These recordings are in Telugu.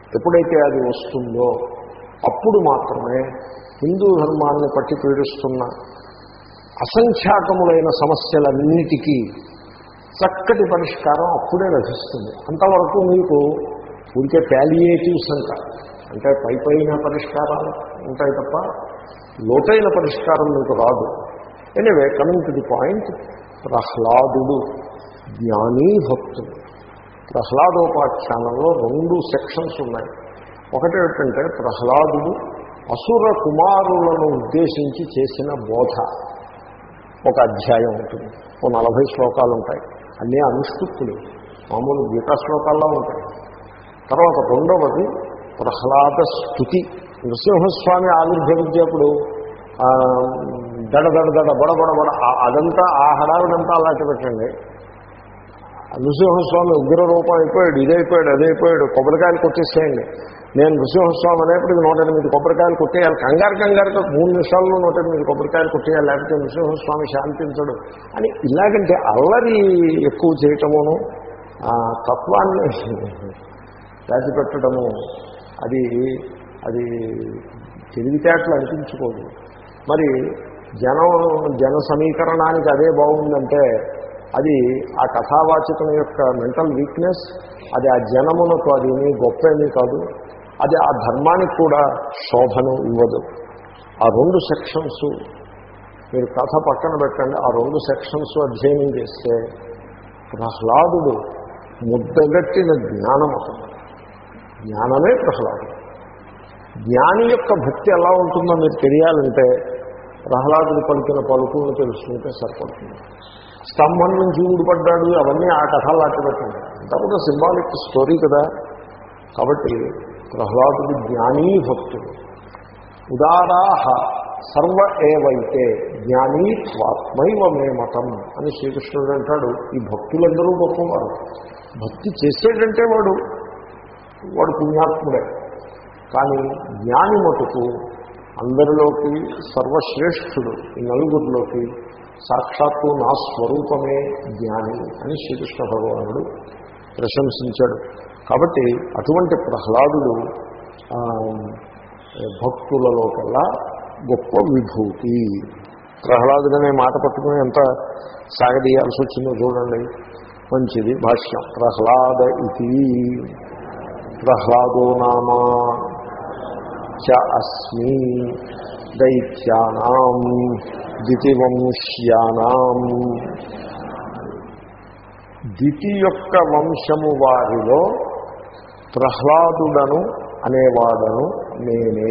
ఎప్పుడైతే అది వస్తుందో అప్పుడు మాత్రమే హిందూ ధర్మాన్ని పట్టి పీడిస్తున్న అసంఖ్యాకములైన సమస్యలన్నిటికీ చక్కటి పరిష్కారం అప్పుడే లభిస్తుంది అంతవరకు మీకు ఊరికే ప్యాలియేటివ్స్ అంట అంటే పై పైన పరిష్కారాలు ఉంటాయి తప్ప లోతైన పరిష్కారం మీకు రాదు anyway coming to the point ప్రహ్లాదుడు జ్ఞానీ భక్తుడు ప్రహ్లాదోపాఖ్యానంలో రెండు సెక్షన్స్ ఉన్నాయి ఒకటి ఏంటంటే ప్రహ్లాదుడు అసుర కుమారులను ఉద్దేశించి చేసిన బోధ ఒక అధ్యాయం ఉంటుంది ఓ నలభై శ్లోకాలు ఉంటాయి అన్నీ అనుష్ఠుప్పులు మామూలు గీతా శ్లోకాల్లో ఉంటాయి తర్వాత రెండవది ప్రహ్లాద స్థుతి నృసింహస్వామి ఆవిర్భవించేప్పుడు ఆ, దడ దడ దడ బడ బడ బడ ఆ- అదంతా ఆ హడావిడంతా అలాంటి పెట్టండి నృసింహస్వామి ఉగ్ర రూపం అయిపోయాడు ఇదైపోయాడు అదైపోయాడు కొబ్బరికాయలు కొట్టేసేయండి నేను నృసింహస్వామి అనేప్పటికి నూట ఎనిమిది కొబ్బరికాయలు కొట్టేయాలి కంగారు కంగారుగా మూడు నిమిషాల్లో నూట ఎనిమిది కొబ్బరికాయలు కొట్టేయాలి లేకపోతే నృసింహస్వామి శాంతించడు అని ఇలాగంటే అల్లరి ఎక్కువ చేయటమును ఆ తత్వాన్ని రాసిపెట్టడము అది అది తెలివితేటలు అనిపించుకోదు మరి జనం జన సమీకరణానికి అదే బాగుందంటే అది ఆ కథావాచకం యొక్క మెంటల్ వీక్నెస్ అది ఆ జనమునకు అది ఏమీ గొప్ప ఏమీ కాదు అది ఆ ధర్మానికి కూడా శోభను ఇవ్వదు ఆ రెండు సెక్షన్స్ మీరు కథ పక్కన పెట్టండి ఆ రెండు సెక్షన్స్ అధ్యయనం చేస్తే ప్రహ్లాదుడు ముద్దగట్టిన జ్ఞానం అవుతుంది జ్ఞానమే ప్రహ్లాదుడు జ్ఞాని యొక్క భక్తి ఎలా ఉంటుందో మీరు తెలియాలంటే ప్రహ్లాదుడు పలికిన పలుకులను తెలుసుకుంటే సరిపడుతుంది స్తంభం నుంచి ఊడిపడ్డాడు అవన్నీ ఆ కథలు అట్టు పెట్టండి అంతా కూడా సింబాలిక్ స్టోరీ కదా కాబట్టి ప్రహ్లాదుడు జ్ఞానీ భక్తుడు ఉదారాహ సర్వ ఏవైతే జ్ఞానీ త్వాత్మైవ మే మతం అని శ్రీకృష్ణుడు అంటాడు ఈ భక్తులందరూ గొప్పవారు భక్తి చేసేటంటే వాడు వాడు పుణ్యాత్ముడే కానీ జ్ఞాని మటుకు అందరిలోకి సర్వశ్రేష్ఠుడు ఈ నలుగురిలోకి సాక్షాత్తు నా స్వరూపమే జ్ఞాని అని శ్రీకృష్ణ భగవానుడు ప్రశంసించాడు కాబట్టి అటువంటి ప్రహ్లాదుడు ఆ, భక్తులలోకల్లా గొప్ప విభూతి ప్రహ్లాదుడనే మాట పట్టుకుని ఎంత సాగదీయాల్సి వచ్చిందో చూడండి మంచిది భాష్యం ప్రహ్లాద ఇది ప్రహ్లాదో నామా చ అస్మి దైత్యానాం దితివంశ్యానాం దితి యొక్క వంశము వారిలో ప్రహ్లాదుడను అనేవాడను నేనే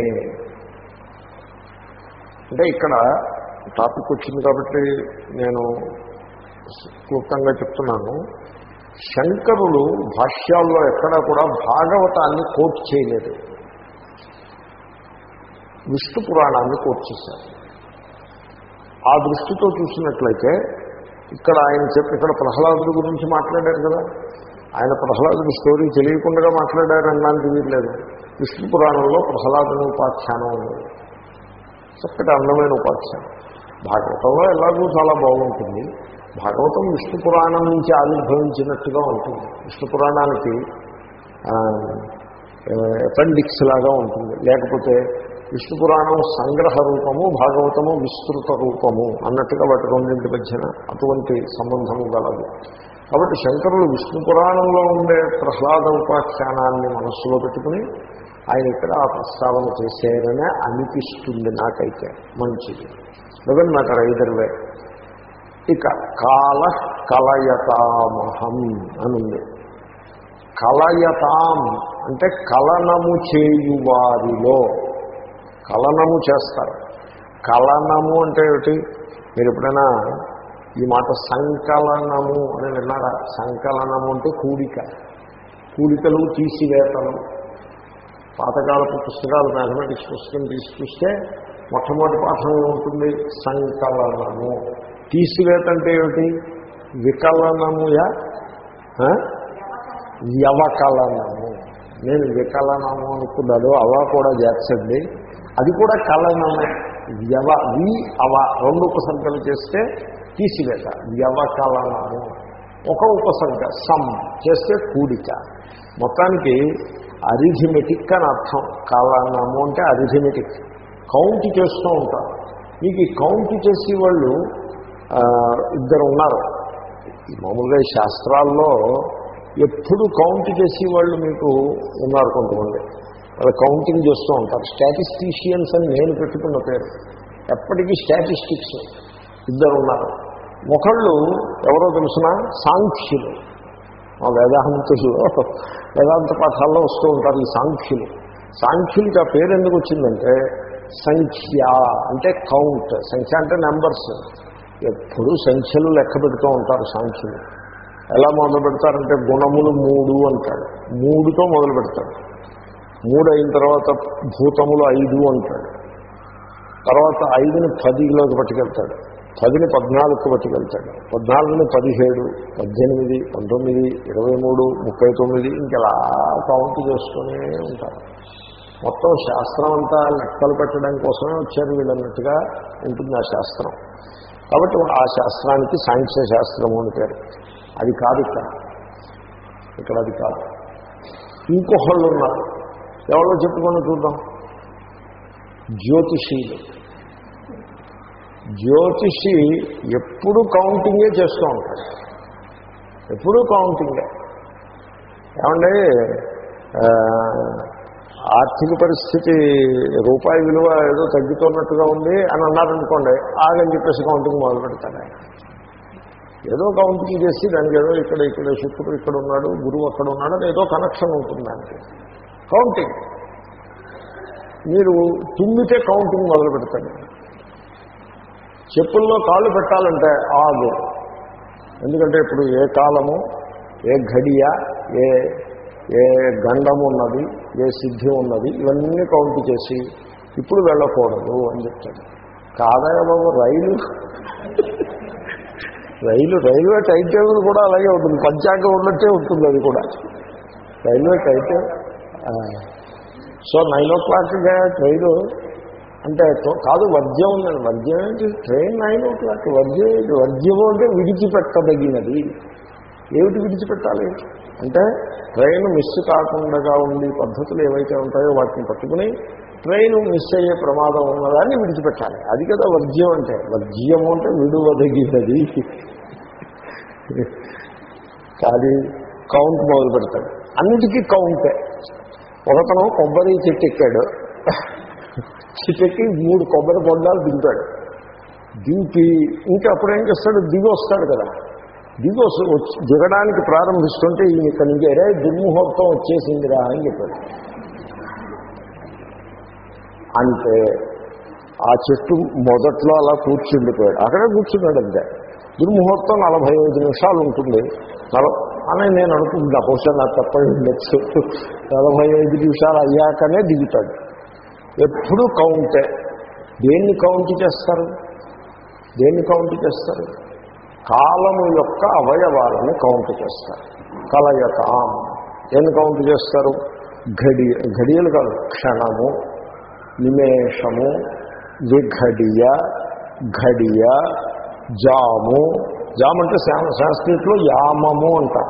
అంటే ఇక్కడ టాపిక్ వచ్చింది కాబట్టి నేను క్లుప్తంగా చెప్తున్నాను శంకరులు భాష్యాల్లో ఎక్కడా కూడా భాగవతాన్ని కోట్ చేయలేదు విష్ణు పురాణాన్ని కోట్ చేశారు ఆ దృష్టితో చూసినట్లయితే ఇక్కడ ఆయన చెప్పి ఇక్కడ ప్రహ్లాదుడి గురించి మాట్లాడారు కదా ఆయన ప్రహ్లాదుడి స్టోరీ తెలియకుండా మాట్లాడారు అనడానికి వీల్లేదు విష్ణు పురాణంలో ప్రహ్లాదుని ఉపాఖ్యానం ఉంది చక్కటి అందమైన ఉపాఖ్యానం భాగవతంలో ఎలాగూ చాలా బాగుంటుంది భాగవతం విష్ణు పురాణం నుంచి ఆవిర్భవించినట్టుగా ఉంటుంది విష్ణు పురాణానికి అపెండిక్స్ లాగా ఉంటుంది లేకపోతే విష్ణు పురాణం సంగ్రహ రూపము భాగవతము విస్తృత రూపము అన్నట్టుగా వాటి రెండింటి మధ్యన అటువంటి సంబంధము గలదు కాబట్టి శంకరులు విష్ణు పురాణంలో ఉండే ప్రహ్లాద ఉపాఖ్యానాన్ని మనస్సులో పెట్టుకుని ఆయన ఇక్కడ ఆ ప్రస్తావన చేశారనే అనిపిస్తుంది నాకైతే మంచిది డజన్ మ్యాటర్ ఐదర్ వే ఇక కాల కలయతామహం అని ఉంది కలయతాం అంటే కలనము చేయువారిలో కలనము చేస్తారు కలనము అంటే ఏమిటి మీరు ఎప్పుడైనా ఈ మాట సంకలనము అని విన్నారా సంకలనము అంటే కూడిక కూడికలు తీసివేతలు పాతకాలపు పుస్తకాలు మ్యాథమెటిక్స్ పుస్తకం తీసి చూస్తే మొట్టమొదటి పాఠం ఏముంటుంది సంకలనము తీసివేత అంటే ఏమిటి వికలనముయా ఆ? వ్యవకలనము నేను వికలనము అనుకున్నాను అవ కూడా చేర్చండి అది కూడా కలనమే వ్యవ వి అవ రెండు ఉపసర్గలు చేస్తే తీసివేత వ్యవకలనము ఒక ఉపసర్గ సమ్ చేస్తే కూడిక మొత్తానికి అరిథిమెటిక్ అని అర్థం కాలనాము అంటే అరిథిమెటిక్ కౌంట్ చేస్తూ ఉంటారు మీకు ఈ కౌంట్ చేసే వాళ్ళు ఆ, ఇద్దరు ఉన్నారు ఈ మామూలుగా ఈ శాస్త్రాల్లో ఎప్పుడు కౌంట్ చేసే వాళ్ళు మీకు ఉన్నారు కొంతమంది వాళ్ళు కౌంటింగ్ చేస్తూ ఉంటారు స్టాటిస్టీషియన్స్ అని నేను పెట్టుకున్న పేరు ఎప్పటికీ స్టాటిస్టిక్స్ ఇద్దరు ఉన్నారు ఒకళ్ళు ఎవరో తెలిసిన సాంఖ్యులు మా వేదాంతులు వేదాంత పాఠాల్లో వస్తూ ఉంటారు ఈ సాంఖ్యులు సాంఖ్యులకి ఆ పేరు ఎందుకు వచ్చిందంటే సంఖ్య అంటే కౌంట్ సంఖ్య అంటే నెంబర్స్ ఎప్పుడు సంఖ్యలు లెక్క పెడుతూ ఉంటారు సాంఖ్యులు ఎలా మొదలు పెడతారంటే గుణములు మూడు అంటాడు మూడుతో మొదలు పెడతాడు మూడు అయిన తర్వాత భూతములు ఐదు అంటాడు తర్వాత ఐదుని పదిలోకి పట్టుకెళ్తాడు పదిని పద్నాలుగుకి పట్టుకెళ్తాడు పద్నాలుగుని పదిహేడు పద్దెనిమిది పంతొమ్మిది ఇరవై మూడు ముప్పై తొమ్మిది ఇంకెలా కౌంట్ చేస్తూనే ఉంటారు మొత్తం శాస్త్రం అంతా లెక్కలు పెట్టడం కోసమే వచ్చారు వీళ్ళన్నట్టుగా ఉంటుంది ఆ శాస్త్రం కాబట్టి ఆ శాస్త్రానికి సాంఖ్య శాస్త్రము అని పేరు అది కాదు ఇక్కడ ఇక్కడ అది కాదు ఇంకొకళ్ళు ఉన్నారు ఎవరో చెప్పుకొని చూద్దాం జ్యోతిషీలు జ్యోతిషి ఎప్పుడు కౌంటింగే చేస్తూ ఉంటాడు ఎప్పుడూ కౌంటింగే ఏమంటే ఆ, ఆర్థిక పరిస్థితి రూపాయి విలువ ఏదో తగ్గుతున్నట్టుగా ఉంది అని అన్నారనుకోండి ఆగని చెప్పేసి కౌంటింగ్ మొదలు పెడతాడు ఆయన ఏదో కౌంటింగ్ చేసి దానికి ఏదో ఇక్కడ ఇక్కడ శుక్రుడు ఇక్కడ ఉన్నాడు గురువు అక్కడ ఉన్నాడు అని ఏదో కనెక్షన్ ఉంటుంది దానికి కౌంటింగ్ మీరు తుమ్మితే కౌంటింగ్ మొదలు పెడతాడు చెప్పుల్లో కాళ్ళు పెట్టాలంటే ఆగు ఎందుకంటే ఇప్పుడు ఏ కాలము ఏ ఘడియ ఏ ఏ గండము ఉన్నది ఏ సిద్ధి ఉన్నది ఇవన్నీ కౌంట్ చేసి ఇప్పుడు వెళ్ళకూడదు అని చెప్తాడు కాదయ్య బాబు రైలు రైలు రైల్వే టైం టేబుల్ కూడా అలాగే ఉంటుంది పంచాంగం ఉన్నట్టే ఉంటుంది అది కూడా railway time table so nine o'clock train అంటే తో- కాదు వర్జ్యం ఉందండి వర్జ్యం ఏంటి ట్రైన్ నైన్ ఓ క్లాక్ వర్జ్యం ఏంటి వర్జ్యము అంటే విడిచిపెట్టదగినది ఏమిటి విడిచిపెట్టాలి అంటే ట్రైన్ మిస్ కాకుండా ఉండే పద్ధతులు ఏవైతే ఉంటాయో వాటిని పట్టుకుని ట్రైన్ మిస్ అయ్యే ప్రమాదం ఉన్నదాన్ని విడిచిపెట్టాలి అది కదా వర్జ్యం అంటే వర్జ్యము అంటే విడువదగినది అది కౌంట్ మొదలు పెడతాడు అన్నిటికీ కౌంటే ఒకతను కొబ్బరి చెట్టు ఎక్కాడు చెట్టు ఎక్కి మూడు కొబ్బరి బొండాలు దింపాడు దింపి ఇంకా అప్పుడు ఏం చేస్తాడు దిగి వస్తాడు కదా దిగి వస్తు వచ్చి- దిగడానికి ప్రారంభిస్తుంటే ఈయన ఇక్కడి నుంచి అరే దుర్ముహూర్తం వచ్చేసిందిరా అని చెప్పాడు అంటే ఆ చెట్టు మొదట్లో అలా కూర్చుండిపోయాడు అక్కడే కూర్చున్నాడు అంతే దుర్ముహూర్తం నలభై ఐదు నిమిషాలు ఉంటుంది నల అని నేను అనుకుంటున్నా బహుశా నాకు తప్పని ఉండొచ్చు నలభై ఐదు నిమిషాలు అయ్యాకనే దిగుతాడు ఎప్పుడూ కౌంటే దేన్ని కౌంట్ చేస్తారు దేన్ని కౌంట్ చేస్తారు కాలము యొక్క అవయవాలను కౌంట్ చేస్తారు కలయతాం దేన్ని కౌంట్ చేస్తారు ఘడి ఘడియలు కాదు క్షణము నిమేషము విఘడియ ఘడియ జాము జామ్ అంటే శా- సంస్కృతిలో యామము అంటారు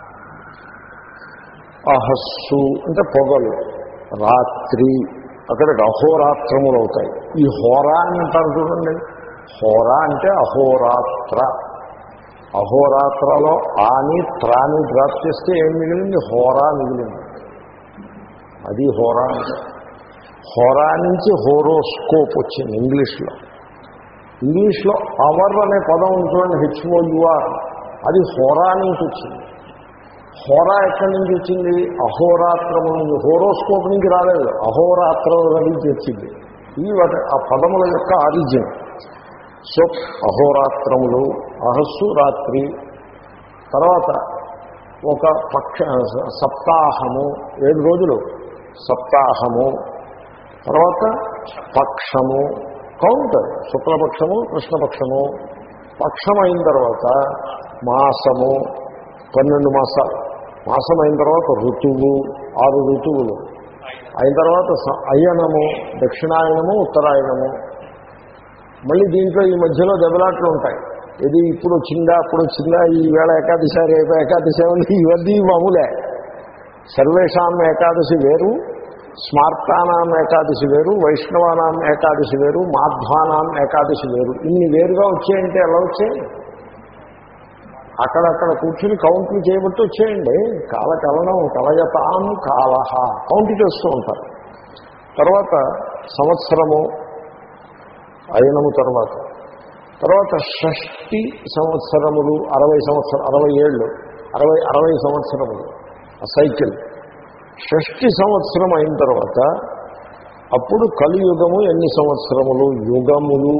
అహస్సు అంటే పొగలు రాత్రి అక్కడికి అహోరాత్రములు అవుతాయి ఈ హోరా అని అంటారు చూడండి హోరా అంటే అహోరాత్ర అహోరాత్రలో ఆని త్రాని డ్రాప్ చేస్తే ఏం మిగిలింది హోరా మిగిలింది అది హోరా అంటే హోరా నుంచి హోరోస్కోప్ వచ్చింది ఇంగ్లీష్లో ఇంగ్లీష్లో అవర్ అనే పదం ఉంది చూడండి హెచ్ఓయుఆర్ అది హోరా నుంచి వచ్చింది హోరా ఎక్కడి నుంచి వచ్చింది అహోరాత్రము నుంచి హోరోస్కోప్ నుంచి రాలేదు అహోరాత్రముల నుంచి వచ్చింది ఇవి వాటి ఆ పదముల యొక్క ఆరిజిన్ సో అహోరాత్రములు అహస్సు రాత్రి తర్వాత ఒక పక్ష సప్తాహము ఏడు రోజులు సప్తాహము తర్వాత పక్షము కౌంట్ శుక్లపక్షము కృష్ణపక్షము పక్షం అయిన తర్వాత మాసము పన్నెండు మాసాలు మాసం అయిన తర్వాత ఋతువు ఆరు ఋతువులు అయిన తర్వాత స- అయనము దక్షిణాయనము ఉత్తరాయణము మళ్ళీ దీంట్లో ఈ మధ్యలో దెబ్బలాట్లు ఉంటాయి ఇది ఇప్పుడు వచ్చిందా అప్పుడు వచ్చిందా ఈ వేళ ఏకాదశి రేపు ఏకాదశి ఉంది ఇవన్నీ మామూలే సర్వేషాం ఏకాదశి వేరు స్మార్తానాం ఏకాదశి వేరు వైష్ణవానాం ఏకాదశి వేరు మాధ్వానాం ఏకాదశి వేరు ఇన్ని వేరుగా వచ్చాయంటే ఎలా వచ్చాయి అక్కడక్కడ కూర్చుని కౌంట్లు చేయబట్టి వచ్చేయండి కాలకలనం కలయతాం కాలహ కౌంట్ చేస్తూ ఉంటారు తర్వాత సంవత్సరము అయనము తర్వాత తర్వాత షష్టి సంవత్సరములు అరవై సంవత్సరం అరవై ఏళ్ళు అరవై అరవై సంవత్సరములు ఆ సైకిల్ షష్టి సంవత్సరం అయిన తర్వాత అప్పుడు కలియుగము ఎన్ని సంవత్సరములు యుగములు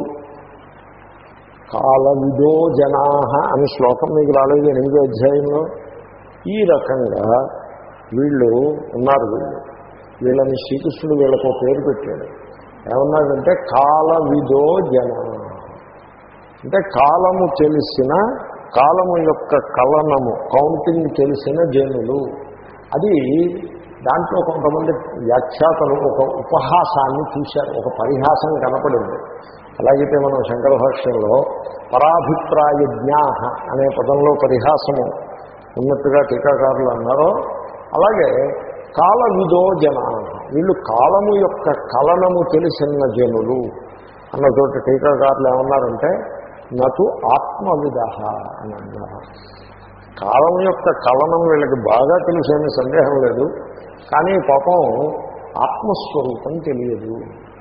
కాలవిదో జనాహ అనే శ్లోకం మీకు రాలేదు ఎనిమిదో అధ్యాయంలో ఈ రకంగా వీళ్ళు ఉన్నారు వీళ్ళు వీళ్ళని శ్రీకృష్ణుడు వీళ్ళకు ఒక పేరు పెట్టాడు ఏమన్నాడంటే కాలవిదో జన అంటే కాలము తెలిసిన కాలము యొక్క కలనము కౌంటింగ్ తెలిసిన జనులు అది దాంట్లో కొంతమంది వ్యాఖ్యాతలు ఒక ఉపహాసాన్ని చూశారు ఒక పరిహాసం కనపడింది అలాగైతే మనం శంకర భాష్యంలో పరాభిప్రాయ జ్ఞాహ అనే పదంలో పరిహాసము ఉన్నట్టుగా టీకాకారులు అన్నారో అలాగే కాల విదో జన వీళ్ళు కాలము యొక్క కలనము తెలిసిన జనులు అన్న చోట టీకాకారులు ఏమన్నారంటే నటు ఆత్మవిద అని అన్నారు కాలం యొక్క కలనం వీళ్ళకి బాగా తెలిసేమి సందేహం లేదు కానీ పాపం ఆత్మస్వరూపం తెలియదు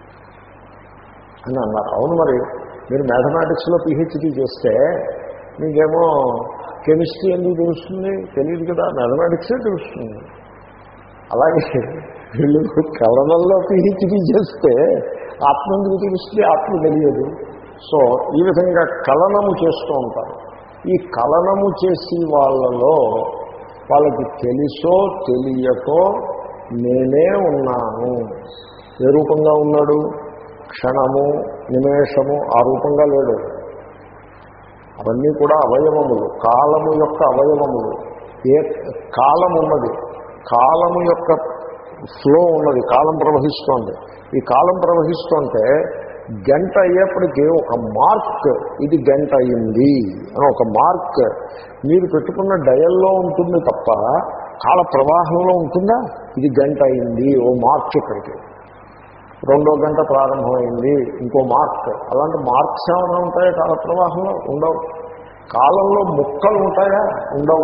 అని అన్నారు అవును మరి మీరు మ్యాథమెటిక్స్లో పిహెచ్డీ చేస్తే మీకేమో కెమిస్ట్రీ ఎందుకు తెలుస్తుంది తెలియదు కదా మ్యాథమెటిక్సే తెలుస్తుంది అలాగే వీళ్ళు కలనంలో పిహెచ్డీ చేస్తే ఆత్మ ఎందుకు తెలుస్తుంది ఆత్మ తెలియదు సో ఈ విధంగా కలనము చేస్తూ ఉంటారు ఈ కలనము చేసి వాళ్ళలో వాళ్ళకి తెలుసో తెలియకో నేనే ఉన్నాను ఏ రూపంగా ఉన్నాడు క్షణము నిమేషము ఆ రూపంగా లేడు అవన్నీ కూడా అవయవములు కాలము యొక్క అవయవములు ఏ కాలం ఉన్నది కాలము యొక్క ఫ్లో ఉన్నది కాలం ప్రవహిస్తోంది ఈ కాలం ప్రవహిస్తుంటే గంట అయ్యేప్పటికీ ఒక మార్క్ ఇది గంట అయింది అని ఒక మార్క్ మీరు పెట్టుకున్న డయల్లో ఉంటుంది తప్ప కాల ప్రవాహంలో ఉంటుందా ఇది గంట అయింది ఓ మార్క్ ఇక్కడికి రెండో గంట ప్రారంభమైంది ఇంకో మార్క్ అలాంటి మార్క్స్ ఏమైనా ఉంటాయా కాల ప్రవాహంలో ఉండవు కాలంలో ముక్కలు ఉంటాయా ఉండవు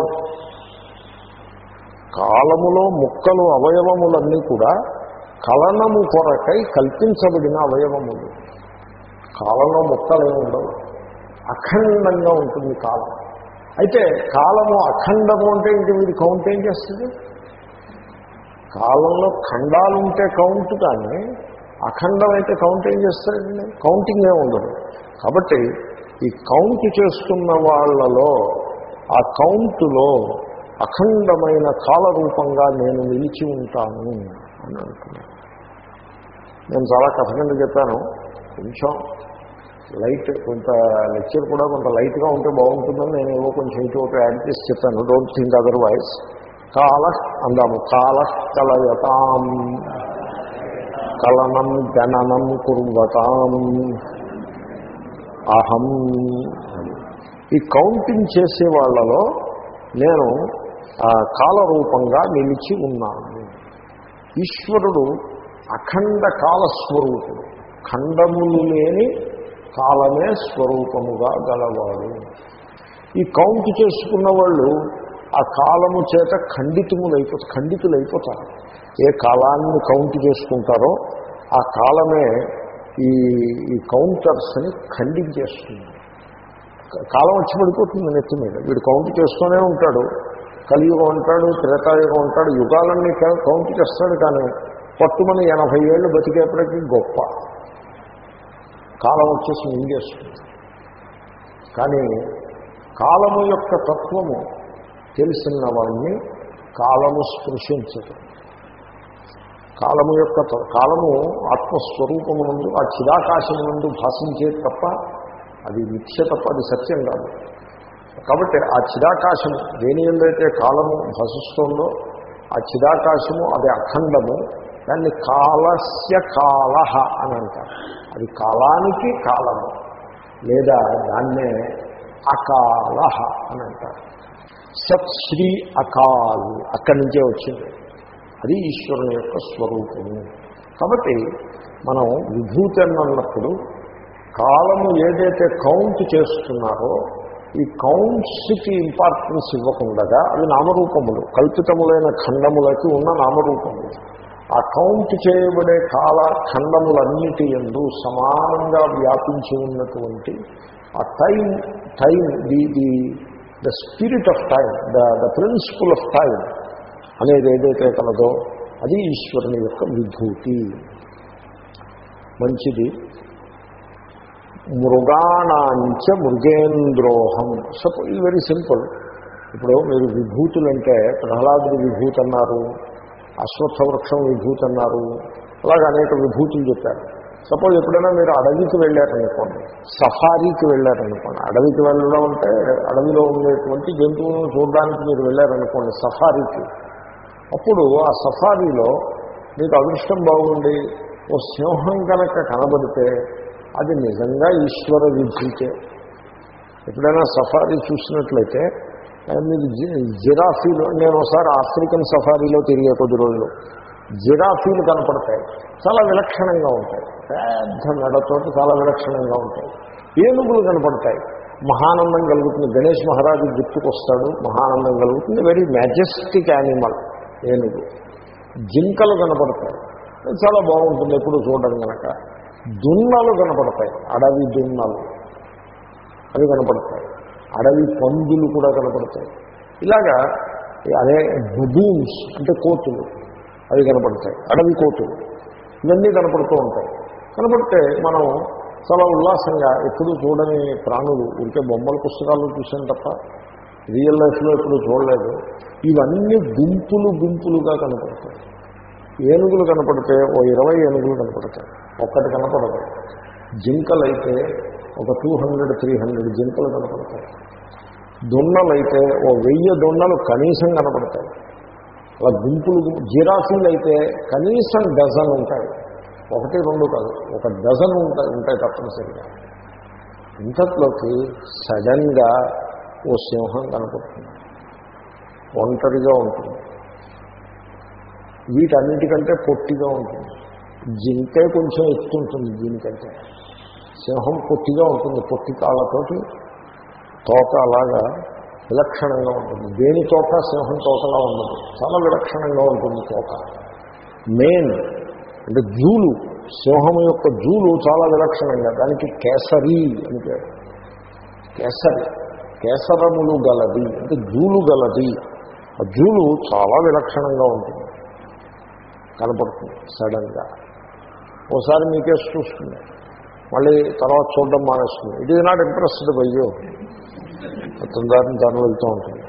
కాలములో ముక్కలు అవయవములన్నీ కూడా కలనము కొరకై కల్పించబడిన అవయవములు కాలంలో ముక్కలు ఉండవు అఖండంగా ఉంటుంది కాలం అయితే కాలము అఖండము అంటే ఇంక మీరు కౌంట్ ఏం చేస్తుంది కాలంలో ఖండాలు ఉంటే కౌంట్ కానీ అఖండం అయితే కౌంట్ ఏం చేస్తారండి కౌంటింగ్ ఏ ఉండదు కాబట్టి ఈ కౌంట్ చేస్తున్న వాళ్ళలో ఆ కౌంటులో అఖండమైన కాలరూపంగా నేను నిలిచి ఉంటాను అని అంటున్నాను నేను చాలా కథ కింద చెప్పాను కొంచెం లైట్ కొంత లెక్చర్ కూడా కొంత లైట్గా ఉంటే బాగుంటుందని నేను ఏవో కొంచెం ఇటు ఒక యాడ్ చేసి చెప్పాను డోంట్ థింక్ అదర్వైజ్ కాల అందాము కాల కలయతాం కలనం గణనం కుర్వతాం అహం ఈ కౌంటింగ్ చేసే వాళ్ళలో నేను కాలరూపంగా నిలిచి ఉన్నాను ఈశ్వరుడు అఖండ కాలస్వరూపుడు ఖండములు లేని కాలమే స్వరూపముగా గలవాడు ఈ కౌంట్ చేసుకున్న వాళ్ళు ఆ కాలము చేత ఖండితములైపో ఖండితులైపోతారు ఏ కాలాన్ని కౌంట్ చేసుకుంటారో ఆ కాలమే ఈ ఈ కౌంటర్స్ని ఖండించేస్తుంది కాలం వచ్చి పడిపోతుంది నెత్తి మీద వీడు కౌంట్ చేస్తూనే ఉంటాడు కలియుగం ఉంటాడు త్రేతాయుగం ఉంటాడు యుగాలన్నీ కౌంట్ చేస్తాడు కానీ పట్టుమని ఎనభై ఏళ్ళు బతికేపటికి గొప్ప కాలం వచ్చేసి మింగేస్తుంది కానీ కాలము యొక్క తత్వము తెలిసిన వాడిని కాలము స్పృశించదు కాలము యొక్క కాలము ఆత్మస్వరూపము నుండి ఆ చిదాకాశం నుండి భాషించేది తప్ప అది మిథ్య తప్ప అది సత్యం కాదు కాబట్టి ఆ చిదాకాశము దేని ఎందైతే కాలము భాషిస్తోందో ఆ చిదాకాశము అది అఖండము దాన్ని కాలస్య కాలహ అని అంటారు అది కాలానికి కాలము లేదా దాన్నే అకాలహ అని అంటారు సత్ శ్రీ అకాల్ అక్కడి నుంచే వచ్చింది అది ఈశ్వరుని యొక్క స్వరూపము కాబట్టి మనం విభూతి అన్నప్పుడు కాలము ఏదైతే కౌంట్ చేస్తున్నారో ఈ కౌంట్స్కి ఇంపార్టెన్స్ ఇవ్వకుండా అవి నామరూపములు కల్పితములైన ఖండములకి ఉన్న నామరూపములు ఆ కౌంట్ చేయబడే కాల ఖండములన్నిటి ఎందు సమానంగా వ్యాపించి ఉన్నటువంటి ఆ time time the the the spirit of time the the principle of time అనేది ఏదైతే కలదో అది ఈశ్వరుని యొక్క విభూతి మంచిది మృగాణాంచ మృగేంద్రోహం సపో ఇది వెరీ సింపుల్ ఇప్పుడు మీరు విభూతులంటే ప్రహ్లాదుడి విభూతి అన్నారు అశ్వత్థ వృక్షం విభూతి అన్నారు అలాగే అనేక విభూతులు చెప్పారు సపోజ్ ఎప్పుడైనా మీరు అడవికి వెళ్ళారనుకోండి సఫారీకి వెళ్ళారనుకోండి అడవికి వెళ్ళడం అంటే అడవిలో ఉండేటువంటి జంతువులను చూడడానికి మీరు వెళ్ళారనుకోండి సఫారీకి అప్పుడు ఆ సఫారీలో మీకు అదృష్టం బాగుండి ఓ సింహం కనుక కనబడితే అది నిజంగా ఈశ్వర విభూతే ఎప్పుడైనా సఫారీ చూసినట్లయితే మీరు జిరాఫీలో నేను ఒకసారి ఆఫ్రికన్ సఫారీలో తిరిగే కొద్ది రోజులు జిరాఫీలు కనపడతాయి చాలా విలక్షణంగా ఉంటాయి పెద్ద మెడతోటి చాలా విలక్షణంగా ఉంటాయి ఏనుగులు కనపడతాయి మహానందం కలుగుతుంది గణేష్ మహారాజు గుర్తుకొస్తాడు మహానందం కలుగుతుంది వెరీ మ్యాజెస్టిక్ యానిమల్ ఏనుగు జింకలు కనపడతాయి చాలా బాగుంటుంది ఎప్పుడు చూడడం కనుక దున్నలు కనపడతాయి అడవి దున్నలు అవి కనపడతాయి అడవి పందులు కూడా కనపడతాయి ఇలాగా అదే బబూన్స్ అంటే కోతులు అవి కనపడతాయి అడవి కోతులు ఇవన్నీ కనపడుతూ ఉంటాయి కనపడితే మనం చాలా ఉల్లాసంగా ఎప్పుడు చూడని ప్రాణులు ఇంకే బొమ్మల పుస్తకాల్లో చూసాను తప్ప రియల్ లైఫ్లో ఎప్పుడు చూడలేదు ఇవన్నీ గుంపులు గుంపులుగా కనపడతాయి ఏనుగులు కనపడితే ఓ ఇరవై ఏనుగులు కనపడతాయి ఒక్కటి కనపడదు జింకలైతే ఒక టూ హండ్రెడ్ త్రీ హండ్రెడ్ జింకలు కనపడతాయి దున్నలైతే ఓ వెయ్యి దున్నలు కనీసం కనపడతాయి అలా గుంపులు జిరాఫీలు అయితే కనీసం డజన్ ఉంటాయి ఒకటి రెండు కాదు ఒక డజన్ ఉంటాయి ఉంటాయి తప్పనిసరిగా ఇంతట్లోకి సడన్గా ఓ సింహం కనపడుతుంది ఒంటరిగా ఉంటుంది వీటన్నిటికంటే పొట్టిగా ఉంటుంది జింకే కొంచెం ఎత్తుంటుంది దీనికంటే సింహం పొట్టిగా ఉంటుంది పొట్టి కాళ్ళతోటి తోక అలాగా విలక్షణంగా ఉంటుంది దేని తోక సింహం తోకలా ఉండదు చాలా విలక్షణంగా ఉంటుంది తోక మెయిన్ అంటే జూలు సింహం యొక్క జూలు చాలా విలక్షణంగా దానికి కేసరి అని పేరు కేసరి కేసరములు గలది అంటే జూలు గలది ఆ జూలు చాలా విలక్షణంగా ఉంటుంది కనపడుతుంది సడన్గా ఓసారి మీకేసి చూస్తుంది మళ్ళీ తర్వాత చూడడం మానేస్తుంది ఇట్ ఈజ్ నాట్ ఇంప్రెస్డ్ బయ్యో అతని దారిని తను వెళ్తూ ఉంటుంది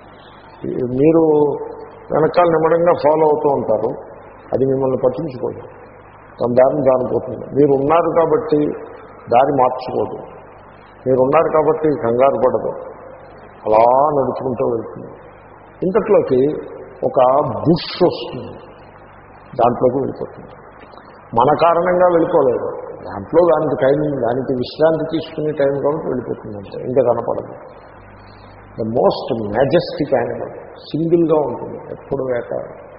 మీరు వెనకాల నిమ్మడంగా ఫాలో అవుతూ ఉంటారు అది మిమ్మల్ని పట్టించుకోదు తన దారిని దాని పోతుంది మీరు ఉన్నారు కాబట్టి దారి మార్చుకోదు మీరు ఉన్నారు కాబట్టి కంగారు పడదు అలా నడుచుకుంటూ వెళ్తుంది ఇంతట్లోకి ఒక బుష్ వస్తుంది దాంట్లోకి వెళ్ళిపోతుంది మన కారణంగా వెళ్ళిపోలేదు దాంట్లో దానికి టైం దానికి విశ్రాంతి తీసుకునే టైం కాబట్టి వెళ్ళిపోతుంది అంతే ఇంకా కనపడదు ద మోస్ట్ మ్యాజెస్టిక్ యానిమల్ సింగిల్గా ఉంటుంది ఎప్పుడు వేట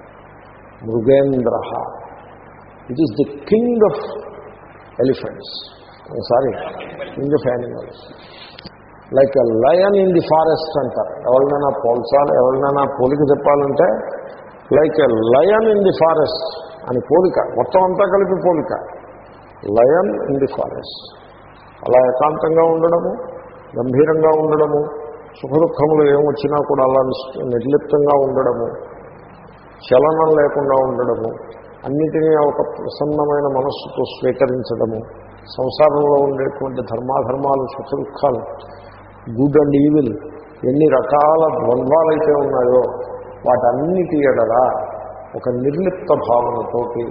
మృగేంద్ర it is the king of elephants sorry king of animals like a lion in the forest అంటారు ఎవరినైనా పోల్చాలి ఎవరినైనా పోలిక చెప్పాలంటే like a lion in the forest అని పోలిక మొత్తం అంతా కలిపి పోలిక లయన్ ఇన్ ది ఫారెస్ట్ అలా ఏకాంతంగా ఉండడము గంభీరంగా ఉండడము సుఖదుఖములు ఏమొచ్చినా కూడా అలా నిర్లిప్తంగా ఉండడము చలనం లేకుండా ఉండడము అన్నిటినీ ఒక ప్రసన్నమైన మనస్సుతో స్వీకరించడము సంసారంలో ఉండేటువంటి ధర్మాధర్మాలు సుఖదుఖాలు గుడ్ అండ్ ఈవిల్ ఎన్ని రకాల ద్వంద్వాలైతే ఉన్నాయో వాటన్నిటి ఎడల ఒక నిర్లిప్త భావనతోటి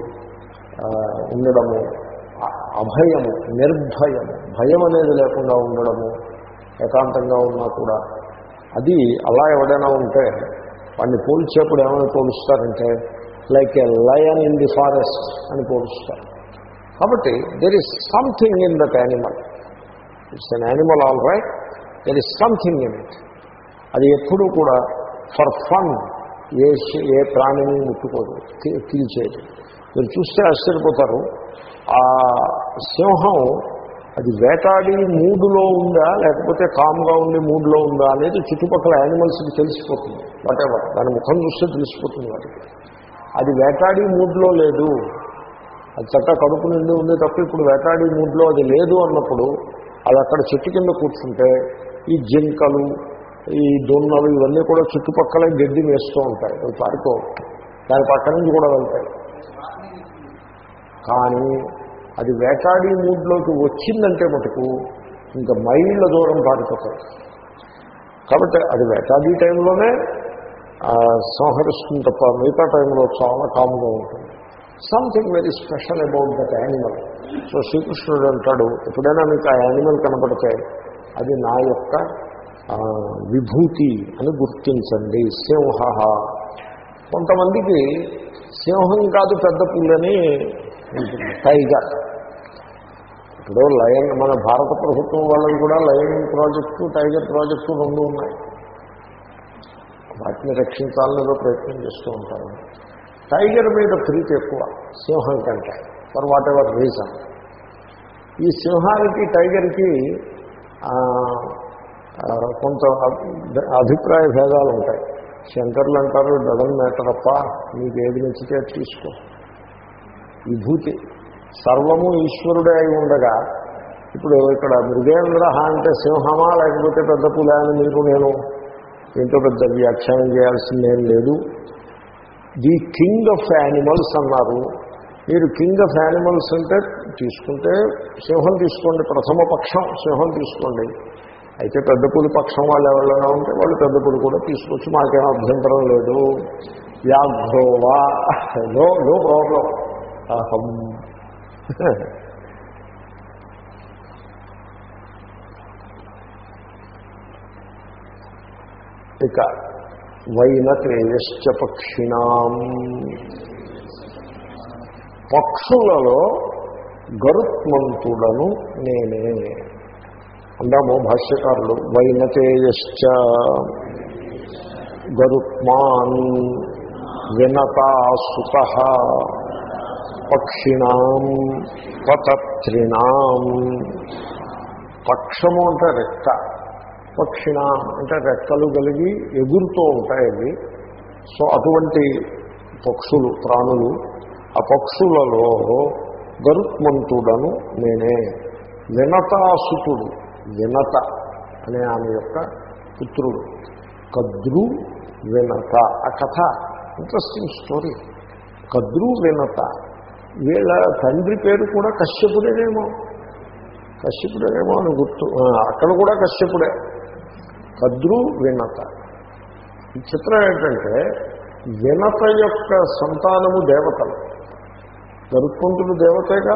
ఉండడము అభయము నిర్భయము భయం అనేది లేకుండా ఉండడము ఏకాంతంగా ఉన్నా కూడా అది అలా ఎవడైనా ఉంటే వాడిని పోల్చేప్పుడు ఏమైనా పోలుస్తారంటే like a lion in the forest అని పోలుస్తారు కాబట్టి there is something in that animal it's an animal all right there is something in it అది ఎప్పుడూ కూడా ఫర్ ఫన్ ఏ శ- ఏ ప్రాణిని ముట్టుకోదు కి- కిల్ చేయదు మీరు చూస్తే ఆశ్చర్యపోతారు ఆ సింహం అది వేటాడి మూడులో ఉందా లేకపోతే కామ్గా ఉండే మూడులో ఉందా అనేది చుట్టుపక్కల యానిమల్స్కి తెలిసిపోతుంది వాటెవర్ దాని ముఖం చూస్తే తెలిసిపోతుంది వాటికి అది వేటాడి మూడ్లో లేదు అది చక్కగా కడుపు నిండి ఉంది తప్ప ఇప్పుడు వేటాడి మూడ్లో అది లేదు అన్నప్పుడు అది అక్కడ చెట్టు కింద కూర్చుంటే ఈ జింకలు ఈ దున్నలు ఇవన్నీ కూడా చుట్టుపక్కల గడ్డి వేస్తూ ఉంటాయి అవి పారిపో దాని పక్క నుంచి కూడా వెళ్తాయి కానీ అది వేటాడి మూడ్లోకి వచ్చిందంటే మటుకు ఇంకా మైళ్ళ దూరం పారిపోతాయి కాబట్టి అది వేటాడి టైంలోనే ఆ, సంహరిస్తుంది తప్ప మిగతా టైంలో చాలా కామ్గా ఉంటుంది something very special about that animal so శ్రీకృష్ణుడు అంటాడు ఎప్పుడైనా మీకు ఆ యానిమల్ కనపడితే అది నా యొక్క ఆ, విభూతి అని గుర్తించండి సింహ కొంతమందికి సింహం కాదు పెద్ద పుల్లని ఉంటుంది టైగర్ ఇప్పుడు లయన్ మన భారత ప్రభుత్వం వాళ్ళవి కూడా లయన్ ప్రాజెక్టు టైగర్ ప్రాజెక్టు రెండు ఉన్నాయి వాటిని రక్షించాలనేదో ప్రయత్నం చేస్తూ ఉంటారు టైగర్ మీద ప్రీతి ఎక్కువ సింహం కంటే ఫర్ వాట్ ఎవర్ రీజన్ ఈ సింహానికి టైగర్కి ఆ, ఆ, కొంత అభి- అభిప్రాయ భేదాలు ఉంటాయి శంకర్లు అంటారు డజన్ మ్యాటర్ అప్ప మీకు ఏది నచ్చితే అది తీసుకో విభూతి సర్వము ఈశ్వరుడే అయి ఉండగా ఇప్పుడు ఇక్కడ మృగేంద్ర అంటే సింహమా లేకపోతే పెద్ద పులి అని మీరు నేను ఎంతో పెద్ద వ్యాఖ్యానం చేయాల్సిందేం లేదు ది కింగ్ ఆఫ్ యానిమల్స్ అన్నారు మీరు కింగ్ ఆఫ్ యానిమల్స్ అంటే తీసుకుంటే సింహం తీసుకోండి ప్రథమ పక్షం సింహం తీసుకోండి అయితే పెద్ద పులి పక్షం వాళ్ళు ఎవరైనా ఉంటే వాళ్ళు పెద్ద పులి కూడా తీసుకొచ్చి మాకేం అభ్యంతరం లేదు వ్యాఘ్రోవా నో నో ప్రాబ్లం అహం ఇక వైనతేయశ్చ పక్షిణాం పక్షులలో గరుత్మంతుడను నేనే అందాము భాష్యకారులు వైనతేయశ్చ గరుత్మాన్ వినతాసుత పక్షిణాం పతత్రిణాం పక్షము అంటే రెక్క పక్షిణ అంటే రెక్కలు కలిగి ఎగురుతూ ఉంటాయి అవి సో అటువంటి పక్షులు ప్రాణులు ఆ పక్షులలో గరుత్మంతుడను నేనే వినతాసుతుడు వినత అనే ఆమె యొక్క పుత్రుడు కద్రు వినత ఆ కథ ఇంట్రెస్టింగ్ స్టోరీ కద్రు వినత వీళ్ళ తండ్రి పేరు కూడా కశ్యపుడేనేమో కశ్యపుడేనేమో అని గుర్తు ఆ, అక్కడ కూడా కశ్యపుడే కద్రు వినత ఈ చిత్రం ఏంటంటే వినత యొక్క సంతానము దేవతలు గరుత్మంతుడు దేవతేగా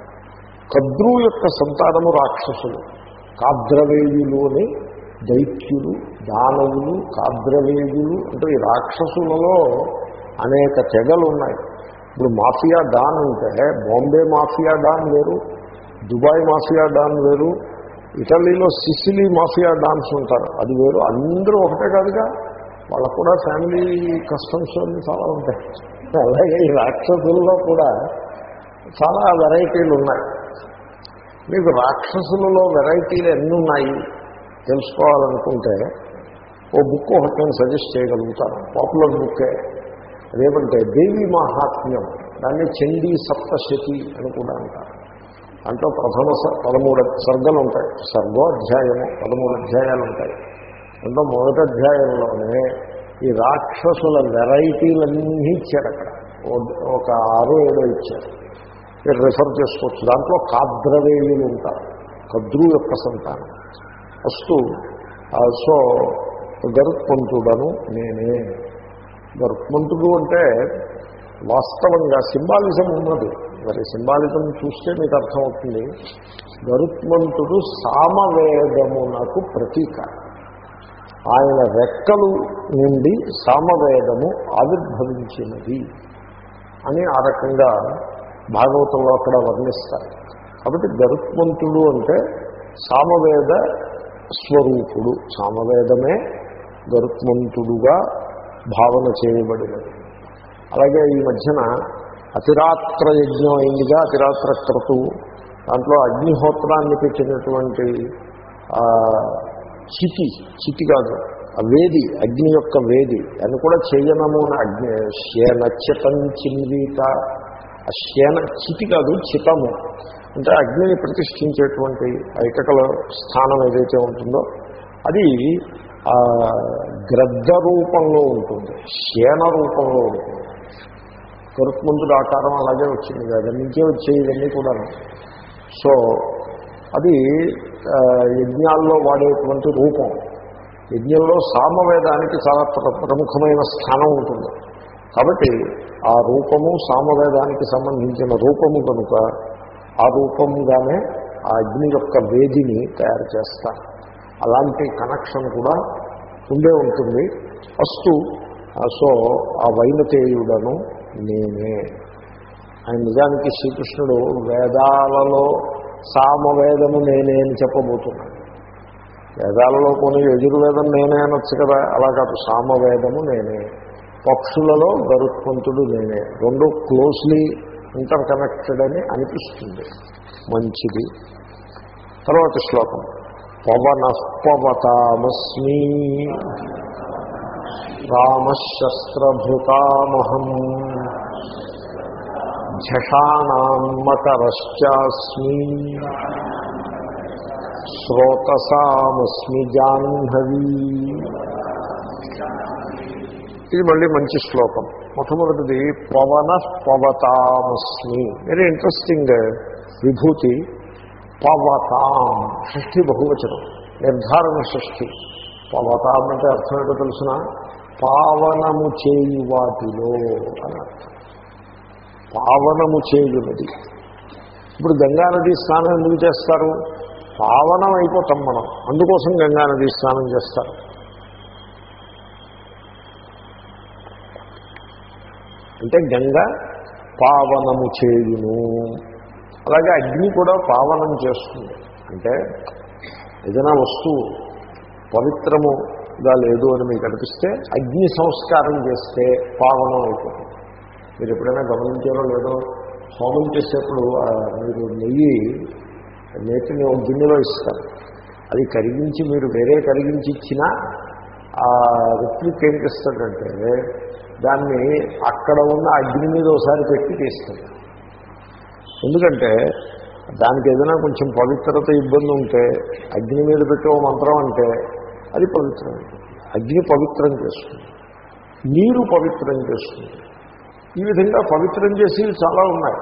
కద్రు యొక్క సంతానము రాక్షసులు కాద్రవేయులు అని దైత్యులు దానవులు కాద్రవేయులు అంటే ఈ రాక్షసులలో అనేక తెగలు ఉన్నాయి ఇప్పుడు మాఫియా డాన్ ఉంటే బాంబే మాఫియా డాన్ వేరు దుబాయ్ మాఫియా డాన్ వేరు ఇటలీలో సిసిలీ మాఫియా డాన్స్ ఉంటారు అది వేరు అందరూ ఒకటే కాదుగా వాళ్ళకు కూడా ఫ్యామిలీ కస్టమ్స్ అన్నీ చాలా ఉంటాయి అలాగే ఈ రాక్షసుల్లో కూడా చాలా వెరైటీలు ఉన్నాయి మీకు రాక్షసులలో వెరైటీలు ఎన్ని ఉన్నాయి తెలుసుకోవాలనుకుంటే ఓ బుక్ ఒకటి నేను సజెస్ట్ చేయగలుగుతాను పాపులర్ బుక్కే అదేమంటే దేవి మహాత్మ్యం దాన్ని చండీ సప్తశతి అని కూడా అంటారు దాంట్లో ప్రథమ స- పదమూడు సర్గలు ఉంటాయి సర్గో అధ్యాయము పదమూడు అధ్యాయాలు ఉంటాయి దాంట్లో మొదటి అధ్యాయంలోనే ఈ రాక్షసుల వెరైటీలన్నీ ఇచ్చారు అక్కడ ఓ- ఒక ఆరు ఏడో ఇచ్చారు మీరు రిఫర్ చేసుకోవచ్చు దాంట్లో కాద్రవేయులు ఉంటారు కద్రు యొక్క సంతానం ఫస్ట్ సో గరుత్మంతుడను నేనే గరుత్మంతుడు అంటే వాస్తవంగా సింబాలిజం ఉన్నది మరి సింబాలిజం చూస్తే మీకు అర్థమవుతుంది గరుత్మంతుడు సామవేదమునకు ప్రతీక ఆయన రెక్కలు నుండి సామవేదము ఆవిర్భవించినది అని ఆ రకంగా భాగవతంలో అక్కడ వర్ణిస్తారు కాబట్టి గరుత్మంతుడు అంటే సామవేద స్వరూపుడు సామవేదమే గరుత్మంతుడుగా భావన చేయబడినది అలాగే ఈ మధ్యన అతిరాత్ర యజ్ఞం అయిందిగా అతిరాత్ర క్రతువు దాంట్లో అగ్నిహోత్రాన్ని పెట్టినటువంటి ఆ, చితి చితి కాదు ఆ వేది అగ్ని యొక్క వేది అని కూడా చేయనము అని అగ్ని శేనచ్చితం చిందీత ఆ శేన చితి కాదు చితము అంటే అగ్నిని ప్రతిష్ఠించేటువంటి ఆ ఇటకల స్థానం ఏదైతే ఉంటుందో అది ఆ, గ్రద్ద రూపంలో ఉంటుంది శేన రూపంలో ఉంటుంది గరుత్మంతుడు ఆకారం అలాగే వచ్చింది కదా నుంచే వచ్చాయి ఇవన్నీ కూడా సో అది ఆ, యజ్ఞాల్లో వాడేటువంటి రూపం యజ్ఞంలో సామవేదానికి చాలా ప్ర- ప్రముఖమైన స్థానం ఉంటుంది కాబట్టి ఆ రూపము సామవేదానికి సంబంధించిన రూపము కనుక ఆ రూపముగానే ఆ అగ్ని యొక్క వేదిని తయారు చేస్తారు అలాంటి కనెక్షన్ కూడా ఉండే ఉంటుంది ఫస్ట్ సో ఆ వైనతేయుడను నేనే ఆయన నిజానికి శ్రీకృష్ణుడు వేదాలలో సామవేదము నేనే అని చెప్పబోతున్నాడు వేదాలలో కొన్ని యజుర్వేదం నేనే అనొచ్చు కదా అలా కాదు సామవేదము నేనే పక్షులలో గరుత్మంతుడు నేనే రెండు క్లోజ్లీ ఇంటర్ కనెక్టెడ్ అని అనిపిస్తుంది మంచిది తర్వాత శ్లోకం పవన పవతామస్మి రామశస్త్రభృతామహం ఝషాణాం మకరశ్చాస్మి శ్రోతసామస్మి జాహ్నవీ ఇది మళ్ళీ మంచి శ్లోకం మొట్టమొదటిది పవన పవతామస్మి వెరీ ఇంట్రెస్టింగ్ విభూతి పవతాం షష్ఠి బహువచనం నిర్ధారణ షష్ఠి పవతాం అంటే అర్థం ఏంటో తెలుసిన పావనము చేయి వాటిలో అని అర్థం పావనము చేయునది ఇప్పుడు గంగానది స్నానం ఎందుకు చేస్తారు పావనం అయిపోతాం మనం అందుకోసం గంగానది స్నానం చేస్తారు అంటే గంగ పావనము చేయును అలాగే అగ్ని కూడా పావనం చేస్తుంది అంటే ఏదైనా వస్తువు పవిత్రముగా లేదు అని మీకు అనిపిస్తే అగ్ని సంస్కారం చేస్తే పావనం అయిపోతుంది మీరు ఎప్పుడైనా గమనించారో లేదో హోమం చేసేప్పుడు ఆ, మీరు నెయ్యి నేతిని ఒక గిన్నెలో ఇస్తారు అది కరిగించి మీరు వేరే కరిగించి ఇచ్చినా ఆ రిప్లిక్ ఏం చేస్తాడంటే దాన్ని అక్కడ ఉన్న అగ్ని మీద ఒకసారి పెట్టి తీస్తాడు ఎందుకంటే దానికి ఏదైనా కొంచెం పవిత్రత ఇబ్బంది ఉంటే అగ్ని మీద పెట్టే ఓ మంత్రం అంటే అది పవిత్రం అగ్ని పవిత్రం చేస్తుంది నీరు పవిత్రం చేస్తుంది ఈ విధంగా పవిత్రం చేసేవి చాలా ఉన్నాయి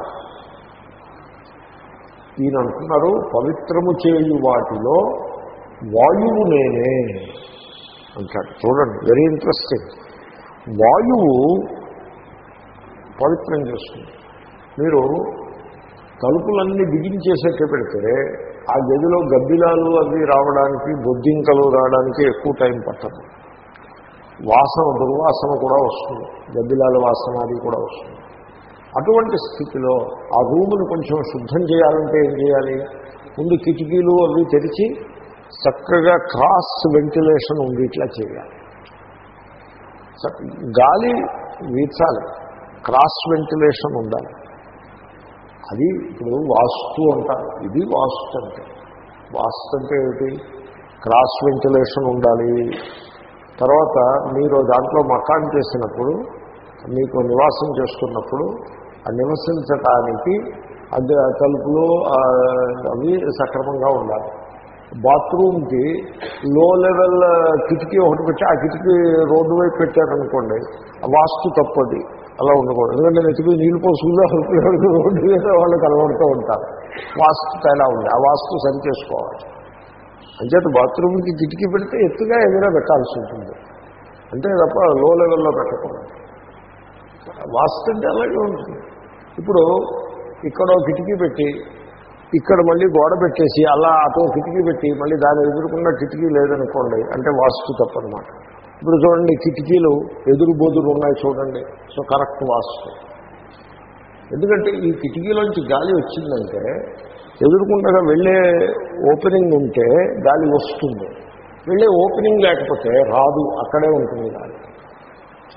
ఈయన అంటున్నారు పవిత్రము చేయు వాటిలో వాయువు నేనే అంటాడు చూడండి వెరీ ఇంట్రెస్టింగ్ వాయువు పవిత్రం చేస్తుంది మీరు తలుపులన్నీ బిగించేసేట్టు పెడితే ఆ గదిలో గబ్బిలాలు అవి రావడానికి బొద్దింకలు రావడానికి ఎక్కువ టైం పట్టదు వాసన దుర్వాసన కూడా వస్తుంది గబ్బిలాల వాసన అది కూడా వస్తుంది అటువంటి స్థితిలో ఆ రూమును కొంచెం శుద్ధం చేయాలంటే ఏం చేయాలి ముందు కిటికీలు అవి తెరిచి చక్కగా క్రాస్ వెంటిలేషన్ ఉండేట్లా చేయాలి చక్క- గాలి వీచాలి క్రాస్ వెంటిలేషన్ ఉండాలి అది ఇప్పుడు వాస్తు అంటారు ఇది వాస్తు అంటే వాస్తు అంటే ఏమిటి క్రాస్ వెంటిలేషన్ ఉండాలి తర్వాత మీరు దాంట్లో మకాన్ చేసినప్పుడు మీకు నివాసం చేస్తున్నప్పుడు ఆ నివసించటానికి అది ఆ తలుపులు ఆ, అవి సక్రమంగా ఉండాలి బాత్రూమ్కి లో లెవెల్ కిటికీ ఒకటి పెట్టి ఆ కిటికీ రోడ్డు వైపు పెట్టారనుకోండి ఆ వాస్తు తప్పది అలా ఉండకూడదు ఎందుకంటే నెత్తికి నీళ్ళు పోసుకుందా రోడ్డు మీద వాళ్ళు కనబడుతూ ఉంటారు వాస్తు తేడా ఉంది ఆ వాస్తు సరి చేసుకోవాలి అంచేత బాత్రూమ్కి కిటికీ పెడితే ఎత్తుగా ఎదురా పెట్టాల్సి ఉంటుంది అంతే తప్ప లో లెవెల్లో పెట్టకూడదు వాస్తు అంటే అలాగే ఉంటుంది ఇప్పుడు ఇక్కడ ఓ కిటికీ పెట్టి ఇక్కడ మళ్ళీ గోడ పెట్టేసి అలా అటు ఓ కిటికీ పెట్టి మళ్ళీ దాని ఎదురుకున్న కిటికీ లేదనుకోండి అంటే వాస్తు తప్పనమాట ఇప్పుడు చూడండి కిటికీలు ఎదురు బోదురు ఉన్నాయి చూడండి సో కరెక్ట్ వాస్తు ఎందుకంటే ఈ కిటికీలోంచి గాలి వచ్చిందంటే ఎదురుకుండగా వెళ్ళే ఓపెనింగ్ ఉంటే గాలి వస్తుంది వెళ్ళే ఓపెనింగ్ లేకపోతే రాదు అక్కడే ఉంటుంది గాలి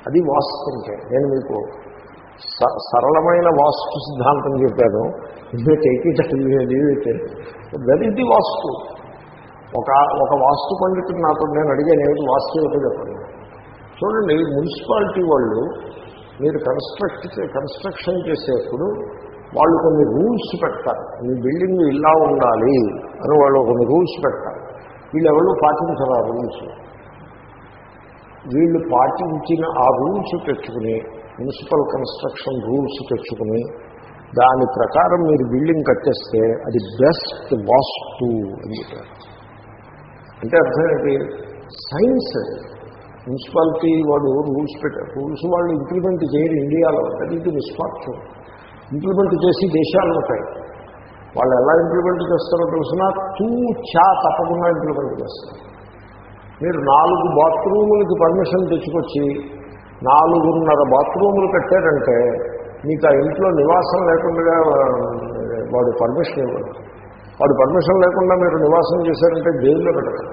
అది వాస్తు అంటే నేను మీకు స- సరళమైన వాస్తు సిద్ధాంతం చెప్పాను take it that is the vastu ఒక ఒక వాస్తు పండితుడు నాతో నేను అడిగాను ఏమిటి వాస్తు ఏమిటో చెప్పండి చూడండి మున్సిపాలిటీ వాళ్ళు మీరు కన్స్ట్రక్ట్ చే- కన్స్ట్రక్షన్ చేసేప్పుడు వాళ్ళు కొన్ని రూల్స్ పెడతారు మీ బిల్డింగ్ ఇలా ఉండాలి అని వాళ్ళు కొన్ని రూల్స్ పెడతారు వీళ్ళు ఎవరు పాటించరు ఆ రూల్స్ వీళ్ళు పాటించిన ఆ రూల్స్ తెచ్చుకుని మున్సిపల్ కన్స్ట్రక్షన్ రూల్స్ తెచ్చుకుని దాని ప్రకారం మీరు బిల్డింగ్ కట్టేస్తే అది బెస్ట్ వాస్తు అని చెప్పారు అంటే అర్థం ఏంటి సైన్స్ మున్సిపాలిటీ వాడు రూల్స్ పెట్టారు రూల్స్ వాళ్ళు ఇంప్లిమెంట్ చేయరు ఇండియాలో దట్ ఈజ్ నిస్వార్థం ఇంప్లిమెంట్ చేసి దేశాలు ఉంటాయి వాళ్ళు ఎలా ఇంప్లిమెంట్ చేస్తారో తెలిసినా తూ చా తప్పకుండా ఇంప్లిమెంట్ చేస్తారు మీరు నాలుగు బాత్రూములకి పర్మిషన్ తెచ్చుకొచ్చి నాలుగున్నర బాత్రూములు కట్టారంటే మీకు ఆ ఇంట్లో నివాసం లేకుండా వాడు పర్మిషన్ ఇవ్వడు వాడు పర్మిషన్ లేకుండా మీరు నివాసం చేశారంటే జైల్లో పెట్టరు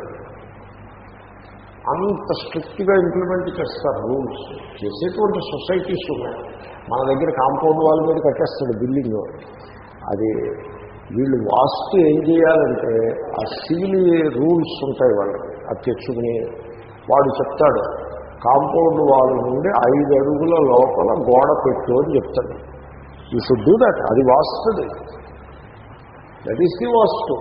అంత స్ట్రిక్ట్గా ఇంప్లిమెంట్ చేస్తారు రూల్స్ చేసేటువంటి సొసైటీస్ ఉన్నాయి మన దగ్గర కాంపౌండ్ వాళ్ళ మీద కట్టేస్తాడు బిల్డింగ్ అది వీళ్ళు వాస్తు ఏం చేయాలంటే ఆ సివిల్ రూల్స్ ఉంటాయి వాళ్ళకి అది తెచ్చుకుని వాడు చెప్తాడు కాంపౌండ్ వాళ్ళ నుండి ఐదు అడుగుల లోపల గోడ పెట్టు అని చెప్తాడు యూ షుడ్ డూ దట్ అది వాస్తుది that is the vastu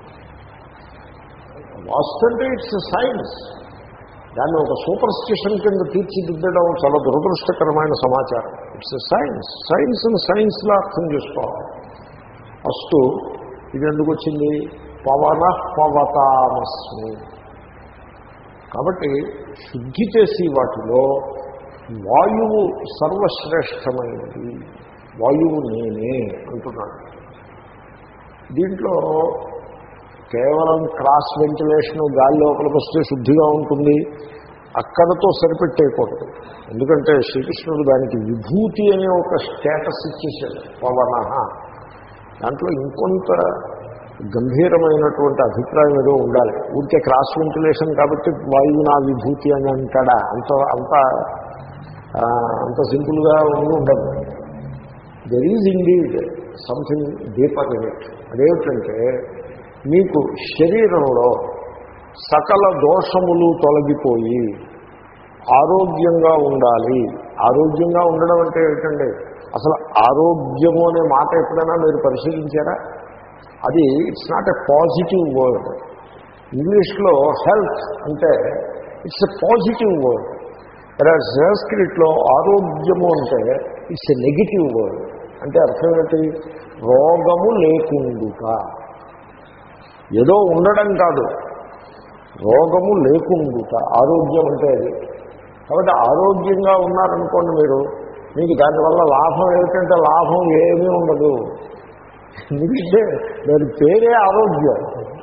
vastu అంటే ఇట్స్ సైన్స్ దాన్ని ఒక సూపర్ స్టిషన్ కింద తీర్చిదిద్దడం చాలా దురదృష్టకరమైన సమాచారం ఇట్స్ సైన్స్ సైన్స్ని సైన్స్లో అర్థం చేసుకోవాలి ఫస్ట్ ఇది ఎందుకు వచ్చింది పవన పవతామస్మి కాబట్టి శుద్ధి చేసి వాటిలో వాయువు సర్వశ్రేష్టమైనది వాయువు నేనే అంటున్నాడు దీంట్లో కేవలం క్రాస్ వెంటిలేషన్ గాలి లోపలికి వస్తే శుద్ధిగా ఉంటుంది అక్కడతో సరిపెట్టేయకూడదు ఎందుకంటే శ్రీకృష్ణుడు దానికి విభూతి అనే ఒక స్టేటస్ ఇచ్చేసాడు పవన దాంట్లో ఇంకొంత గంభీరమైనటువంటి అభిప్రాయం ఏదో ఉండాలి ఊరికే క్రాస్ వెంటిలేషన్ కాబట్టి వాయువు నా విభూతి అని అంటాడా అంత అంత ఆ, అంత సింపుల్గా ఉండి ఉండదు there is indeed something deeper in it అదేమిటంటే మీకు శరీరంలో సకల దోషములు తొలగిపోయి ఆరోగ్యంగా ఉండాలి ఆరోగ్యంగా ఉండడం అంటే ఏంటండి అసలు ఆరోగ్యము అనే మాట ఎప్పుడైనా మీరు పరిశీలించారా అది it's not a positive word ఇంగ్లీష్లో హెల్త్ అంటే ఇట్స్ ఎ పాజిటివ్ వర్డ్ అలా సంస్కృతిలో ఆరోగ్యము అంటే ఇట్స్ ఎ నెగిటివ్ వర్డ్ అంటే అర్థం ఏంటి రోగము లేకుండుట ఏదో ఉండడం కాదు రోగము లేకుండుట ఆరోగ్యం అంటే అది కాబట్టి ఆరోగ్యంగా ఉన్నారనుకోండి మీరు మీకు దానివల్ల లాభం ఏమిటంటే లాభం ఏమీ ఉండదు ఎందుకంటే దాని పేరే ఆరోగ్యం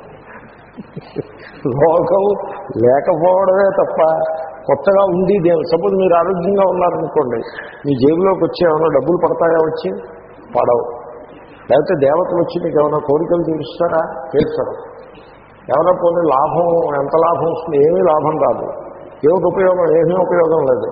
రోగం లేకపోవడమే తప్ప కొత్తగా ఉంది సపోజ్ మీరు ఆరోగ్యంగా ఉన్నారనుకోండి మీ జేబులోకి వచ్చి ఏమైనా డబ్బులు పడతాయా వచ్చి పడవు లేకపోతే దేవతలు వచ్చి మీకు ఏమైనా కోరికలు తీరుస్తారా తీర్చరు ఎవరో పోనీ లాభం ఎంత లాభం వస్తుంది ఏమీ లాభం రాదు ఏమిటి ఉపయోగం ఏమీ ఉపయోగం లేదు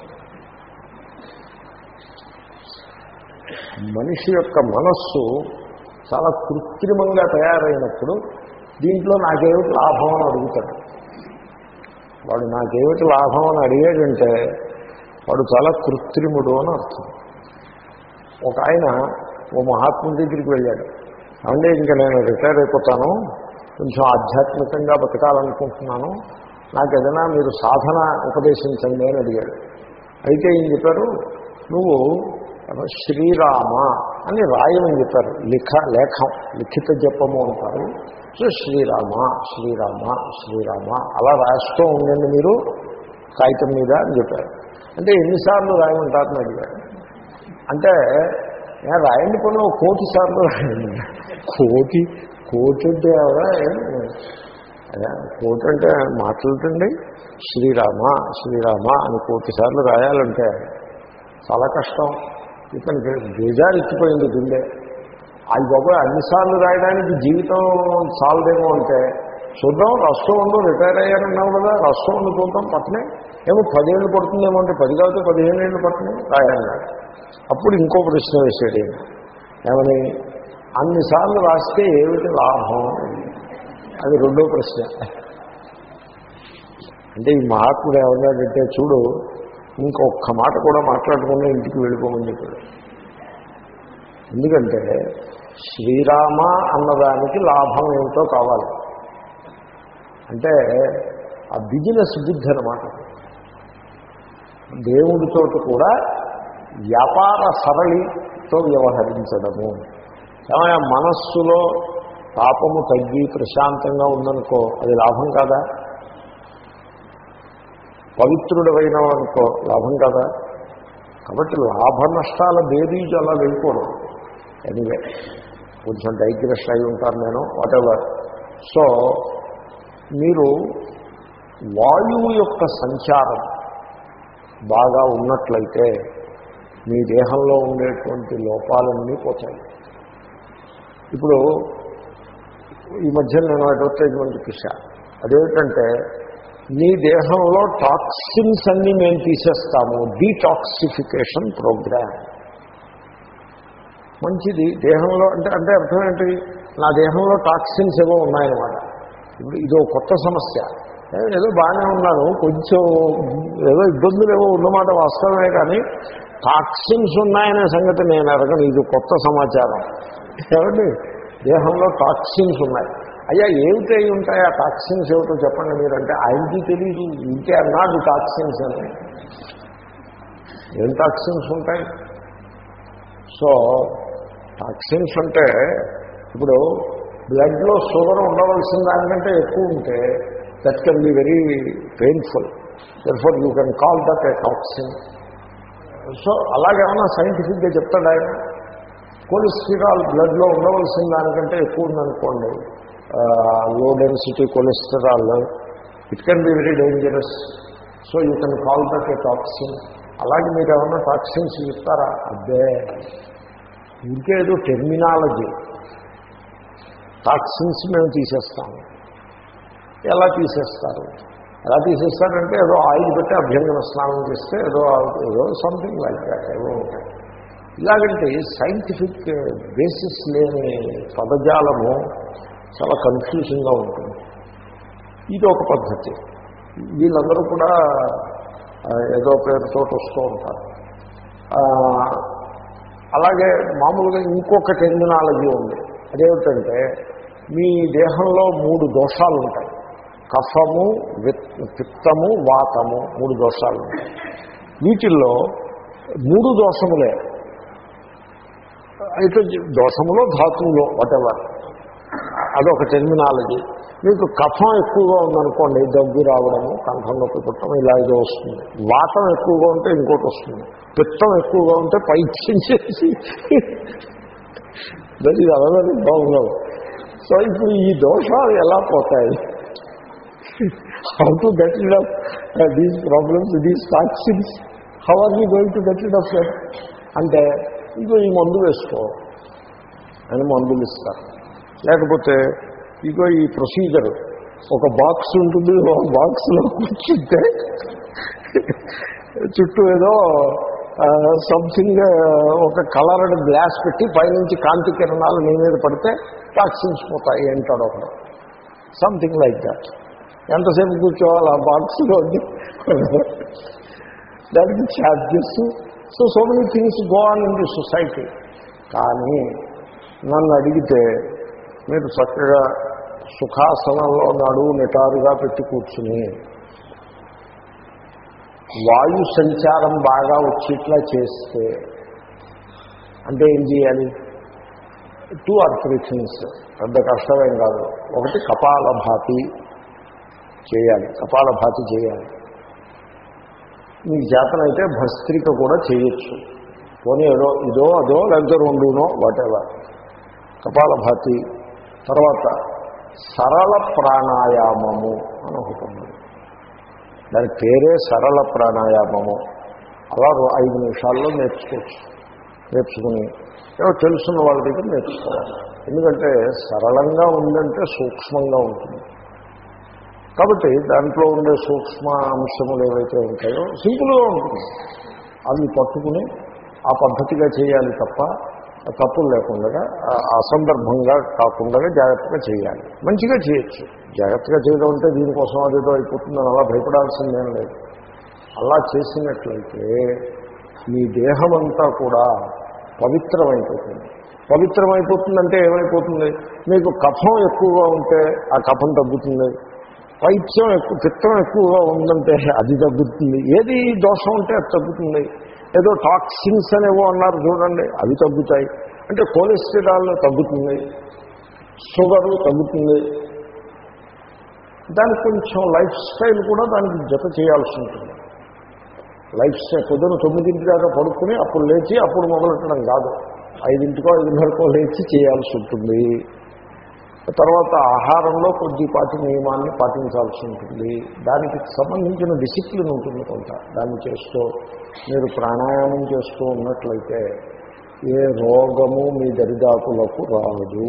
మనిషి యొక్క మనస్సు చాలా కృత్రిమంగా తయారైనప్పుడు దీంట్లో నాకేమిటి లాభం అని అడుగుతాడు వాడు నాకేమిటి లాభం అని అడిగాడంటే వాడు చాలా కృత్రిముడు అని అర్థం ఒక ఆయన ఓ మహాత్ముడి దగ్గరికి వెళ్ళాడు అంటే ఇంకా నేను రిటైర్ అయిపోతాను కొంచెం ఆధ్యాత్మికంగా బతకాలనుకుంటున్నాను నాకు ఏదైనా మీరు సాధన ఉపదేశించండి అని అడిగాడు అయితే ఏం చెప్పారు నువ్వు శ్రీరామ అని రాయమని చెప్పారు లిఖ లేఖం లిఖిత జపము అంటారు సో శ్రీరామ శ్రీరామ శ్రీరామ అలా రాస్తూ ఉండండి మీరు కాగితం మీద అని చెప్పారు అంటే ఎన్నిసార్లు రాయమంటారని అడిగాడు అంటే "ఏ, రాయండి కొన్ని ఒక కోటి సార్లు రాయండి కోటి కోటి అంటే ఎవరా అదే కోటి అంటే మాట్లాడుతండి శ్రీరామ శ్రీరామ అని కోటి సార్లు రాయాలంటే చాలా కష్టం ఇతనికి బేజారెత్తిపోయింది గుండె అది బాబోయ్ అన్నిసార్లు రాయడానికి జీవితం చాలదేమో అంటే చూద్దాం రాస్తూ ఉండు రిటైర్ అయ్యారన్నావు కదా రాస్తూ ఉండు చూద్దాం పట్టనే ఏమో పదేళ్ళు పడుతుందేమో అంటే పది కాదు పదిహేను ఏళ్ళు పట్టనే రాయన్నాడు అప్పుడు ఇంకో ప్రశ్న వేసాడు ఈయన. ఏమని అన్నిసార్లు రాస్తే ఏమిటి లాభం అది రెండో ప్రశ్న అంటే ఈ మహాత్ముడు ఏమన్నాడంటే చూడు ఇంకొక మాట కూడా మాట్లాడకుండా ఇంటికి వెళ్ళిపోమని చెప్పాడు ఎందుకంటే శ్రీరామ అన్నదానికి లాభం ఏమిటో కావాలి అంటే ఆ బిజినెస్ బుద్ధి అనమాట దేవుడితో కూడా వ్యాపార సరళితో వ్యవహరించడము ఏమైనా మనస్సులో పాపము తగ్గి ప్రశాంతంగా ఉందనుకో అది లాభం కాదా పవిత్రుడమైన అనుకో లాభం కాదా కాబట్టి లాభ నష్టాల బేరీజ్ అలా వెళ్ళిపోవడం ఎనివే కొంచెం డైగ్రెస్ అయి ఉంటారు నేను వాటెవర్ సో మీరు వాయువు యొక్క సంచారం బాగా ఉన్నట్లయితే మీ దేహంలో ఉండేటువంటి లోపాలన్నీ పోతాయి ఇప్పుడు ఈ మధ్య నేను అడ్వర్టైజ్మెంట్ చూసా అదేమిటంటే మీ దేహంలో టాక్సిన్స్ అన్నీ మేము తీసేస్తాము డీటాక్సిఫికేషన్ ప్రోగ్రామ్ మంచిది దేహంలో అంటే అంటే అర్థం ఏంటి నా దేహంలో టాక్సిన్స్ ఏవో ఉన్నాయన్నమాట ఇప్పుడు ఇదో కొత్త సమస్య ఏ- ఏదో బాగానే ఉన్నాను కొంచెం ఏదో ఇబ్బందులు ఏవో ఉన్నమాట వాస్తవమే కానీ టాక్సిన్స్ ఉన్నాయనే సంగతి నేను ఎరగను ఇది కొత్త సమాచారం ఏమండి దేహంలో టాక్సిన్స్ ఉన్నాయి అయ్యా ఏమిటి అయి ఉంటాయి ఆ టాక్సిన్స్ ఏమిటో చెప్పండి మీరంటే ఆయనకి తెలియదు ఇంకే అన్నాడు టాక్సిన్స్ అని ఏం టాక్సిన్స్ ఉంటాయి సో టాక్సిన్స్ అంటే ఇప్పుడు బ్లడ్లో షుగర్ ఉండవలసిన దానికంటే ఎక్కువ ఉంటే that can be very painful therefore you can call that a toxin so అలాగేమన్నా సైంటిఫిక్గా చెప్తాడు ఆయన కొలెస్ట్రాల్ బ్లడ్లో ఉండవలసిన దానికంటే ఎక్కువ ఉందనుకోండి low density cholesterol it can be very dangerous so you can call that a toxin అలాగే మీరు ఏమన్నా టాక్సిన్స్ చెప్తారా అబ్బే ఇంకేదో టెర్మినాలజీ టాక్సిన్స్ మేము తీసేస్తాము ఎలా తీసేస్తారు ఎలా తీసేస్తారంటే ఏదో ఆయిల్ పెట్టి అభ్యంగన స్నానం చేస్తే ఏదో ఏదో సంథింగ్ లైక్ దాట్ ఏవో ఉంటాయి ఇలాగంటే సైంటిఫిక్ బేసిస్ లేని పదజాలము చాలా కన్ఫ్యూజింగ్గా ఉంటుంది ఇది ఒక పద్ధతి వీళ్ళందరూ కూడా ఆ, ఏదో పేరుతో వస్తూ ఉంటారు ఆ, అలాగే మామూలుగా ఇంకొక టెర్మినాలజీ ఉంది అదేమిటంటే మీ దేహంలో మూడు దోషాలు ఉంటాయి కఫము విత్ పిత్తము వాతము మూడు దోషాలు ఉంటాయి వీటిల్లో మూడు దోషములే అయితే దోషములో ధాతువులో వాటెవర్ అదొక టెర్మినాలజీ మీకు కఫం ఎక్కువగా ఉందనుకోండి దగ్గు రావడము కంఠం నొప్పి పుట్టడం ఇలాగే వస్తుంది వాతం ఎక్కువగా ఉంటే ఇంకోటి వస్తుంది పిత్తం ఎక్కువగా ఉంటే పైత్యం చేసి దట్ ఇది అదనది బాగుండవు సో ఇప్పుడు ఈ దోషాలు ఎలా పోతాయి how to get rid of these problems these toxins how are you going to get rid of that అంటే ఇగో ఈ మందు వేసుకో అని మందులు ఇస్తారు లేకపోతే ఇగో ఈ ప్రొసీజర్ ఒక బాక్స్ ఉంటుంది ఒక బాక్స్లో కూర్చుంటే చుట్టూ ఏదో సంథింగ్ ఒక కలర్డ్ గ్లాస్ పెట్టి పైనుంచి కాంతి కిరణాలు నీ మీద పడితే టాక్సిన్స్ పోతాయి అంటాడు ఒకడు సంథింగ్ లైక్ దట్ ఎంతసేపు కూర్చోవాలి ఆ బాక్స్లో దానికి charges so so many things go on in the society కానీ నన్ను అడిగితే మీరు చక్కగా సుఖాసనంలో నడువు నిటారుగా పెట్టి కూర్చుని వాయు సంచారం బాగా వచ్చేట్లా చేస్తే అంటే ఏం చేయాలి టూ ఆర్ త్రీ థింగ్స్ పెద్ద కష్టమేం కాదు ఒకటి కపాలభాతి చేయాలి కపాలభాతి చేయాలి మీకు చేతనైతే భస్త్రిక కూడా చేయొచ్చు పోనీ ఏదో ఇదో అదో లేకపోతే రెండునో వాటెవర్ కపాలభాతి తర్వాత సరళ ప్రాణాయామము అని ఒకటి ఉంది దాని పేరే సరళ ప్రాణాయామము అలా రో- ఐదు నిమిషాల్లో నేర్చుకోవచ్చు నేర్చుకుని ఏదో తెలుసున్న వాళ్ళ దగ్గర నేర్చుకోవాలి ఎందుకంటే సరళంగా ఉందంటే సూక్ష్మంగా ఉంటుంది కాబట్టి దాంట్లో ఉండే సూక్ష్మ అంశములు ఏవైతే ఉంటాయో సింపుల్గా ఉంటుంది అవి పట్టుకుని ఆ పద్ధతిగా చేయాలి తప్ప తప్పులు లేకుండా ఆ- అసందర్భంగా కాకుండా జాగ్రత్తగా చేయాలి మంచిగా చేయొచ్చు జాగ్రత్తగా చేయడం అంటే దీనికోసం అదేదో అయిపోతుందని అలా భయపడాల్సిందేం లేదు అలా చేసినట్లయితే మీ దేహం అంతా కూడా పవిత్రమైపోతుంది పవిత్రమైపోతుందంటే ఏమైపోతుంది మీకు కఫం ఎక్కువగా ఉంటే ఆ కఫం తగ్గుతుంది పైత్యం ఎక్కువ పిత్తం ఎక్కువగా ఉందంటే అది తగ్గుతుంది ఏది దోషం ఉంటే అది తగ్గుతుంది ఏదో టాక్సిన్స్ అనేవో అన్నారు చూడండి అవి తగ్గుతాయి అంటే కొలెస్ట్రాల్ తగ్గుతుంది షుగరు తగ్గుతుంది దానికి కొంచెం లైఫ్ స్టైల్ కూడా దానికి జత చేయాల్సి ఉంటుంది లైఫ్ స్టైల్ పొద్దున తొమ్మిదింటి దాకా పడుకుని అప్పుడు లేచి అప్పుడు మొదలెట్టడం కాదు ఐదింటికో ఐదున్నరకో లేచి చేయాల్సి ఉంటుంది తర్వాత ఆహారంలో కొద్దిపాటి నియమాన్ని పాటించాల్సి ఉంటుంది దానికి సంబంధించిన డిసిప్లిన్ ఉంటుంది కొంత దాన్ని చేస్తూ మీరు ప్రాణాయామం చేస్తూ ఉన్నట్లయితే ఏ రోగము మీ దరిదాపులకు రాదు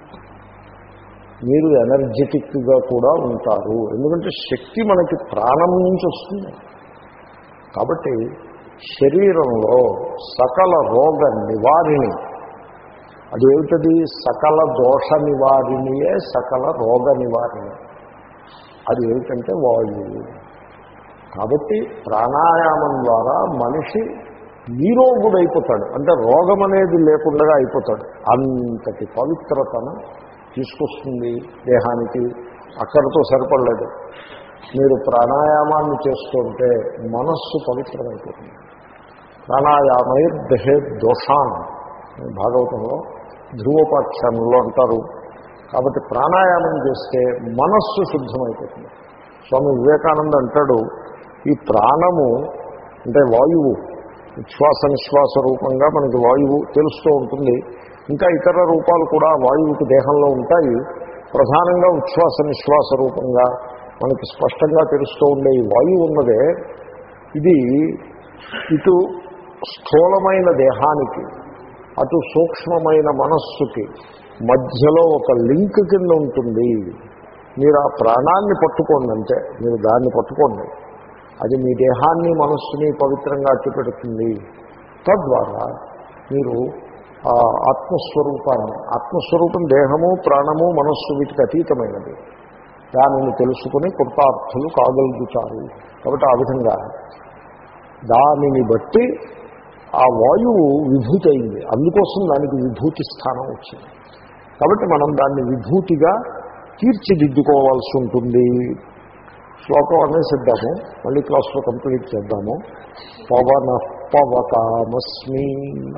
మీరు ఎనర్జెటిక్గా కూడా ఉంటారు ఎందుకంటే శక్తి మనకి ప్రాణం నుంచి వస్తుంది కాబట్టి శరీరంలో సకల రోగ నివారిణి అదేమిటది సకల దోష నివారిణియే సకల రోగ నివారిణి అది ఏమిటంటే వాయువు కాబట్టి ప్రాణాయామం ద్వారా మనిషి నీరోగుడైపోతాడు అంటే రోగం అనేది లేకుండా అయిపోతాడు అంతటి పవిత్రతను తీసుకొస్తుంది దేహానికి అక్కడితో సరిపడలేదు మీరు ప్రాణాయామాన్ని చేస్తుంటే మనస్సు పవిత్రమైపోతుంది ప్రాణాయామై దహే దోషాన్ అని భాగవతంలో ధ్రువోపాఖ్యానంలో అంటారు కాబట్టి ప్రాణాయామం చేస్తే మనస్సు శుద్ధమైపోతుంది స్వామి వివేకానంద అంటాడు ఈ ప్రాణము అంటే వాయువు ఉచ్ఛ్వాస నిశ్వాస రూపంగా మనకి వాయువు తెలుస్తూ ఉంటుంది ఇంకా ఇతర రూపాలు కూడా వాయువుకి దేహంలో ఉంటాయి ప్రధానంగా ఉచ్ఛ్వాస నిశ్వాస రూపంగా మనకి స్పష్టంగా తెలుస్తూ ఉండే ఈ వాయువు ఉన్నదే ఇది ఇటు స్థూలమైన దేహానికి అటు సూక్ష్మమైన మనస్సుకి మధ్యలో ఒక లింక్ కింద ఉంటుంది మీరు ఆ ప్రాణాన్ని పట్టుకోండి అంతే మీరు దాన్ని పట్టుకోండి అది మీ దేహాన్ని మనస్సుని పవిత్రంగా అట్టిపెడుతుంది తద్వారా మీరు ఆ ఆత్మస్వరూపాన్ని ఆత్మస్వరూపం దేహము ప్రాణము మనస్సు వీటికి అతీతమైనది దానిని తెలుసుకుని కృతార్థులు కాగలుగుతారు కాబట్టి ఆ విధంగా దానిని బట్టి ఆ వాయువు విభూతి అయింది అందుకోసం దానికి విభూతి స్థానం వచ్చింది కాబట్టి మనం దాన్ని విభూతిగా తీర్చిదిద్దుకోవాల్సి ఉంటుంది శ్లోకం అనేసిద్దాము మళ్ళీ క్లాస్లో కంప్లీట్ చేద్దాము పవన పవతామస్మి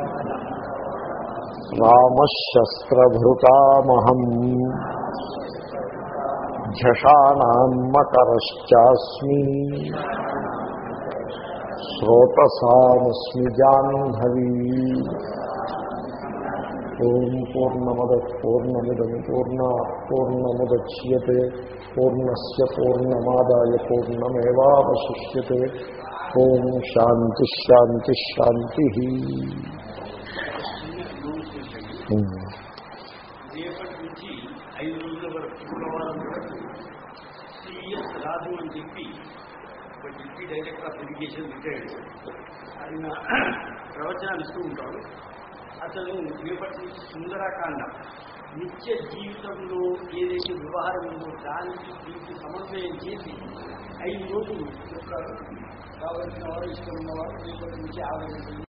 రామశస్త్రభృతామహం ఝషానామకరశ్చాస్మి శ్రోతసామస్మి జాహ్నవీ ఓం పూర్ణమద పూర్ణమిదం పూర్ణ పూర్ణముద్యతే పూర్ణస్ పూర్ణమాదాయ పూర్ణమేవాశిష్యతే ఓం శాంతి శాంతి శాంతి రేపటి నుంచి ఐదు రోజుల వరకు శుక్రవారం వరకు సిఎస్ రాజు అని చెప్పి ఒక deputy director of irrigation retired ఆయన ప్రవచనాలు ఇస్తూ ఉంటాడు అతను రేపటి నుంచి సుందరాకాండ నిత్య జీవితంలో ఏదైతే వ్యవహారం ఉందో దానికి దీనికి సమన్వయం చేసి ఐదు రోజులు చెప్తారు కావలసిన వారు ఇష్టం ఉన్నవారు రేపటి నుంచి ఆలోచించి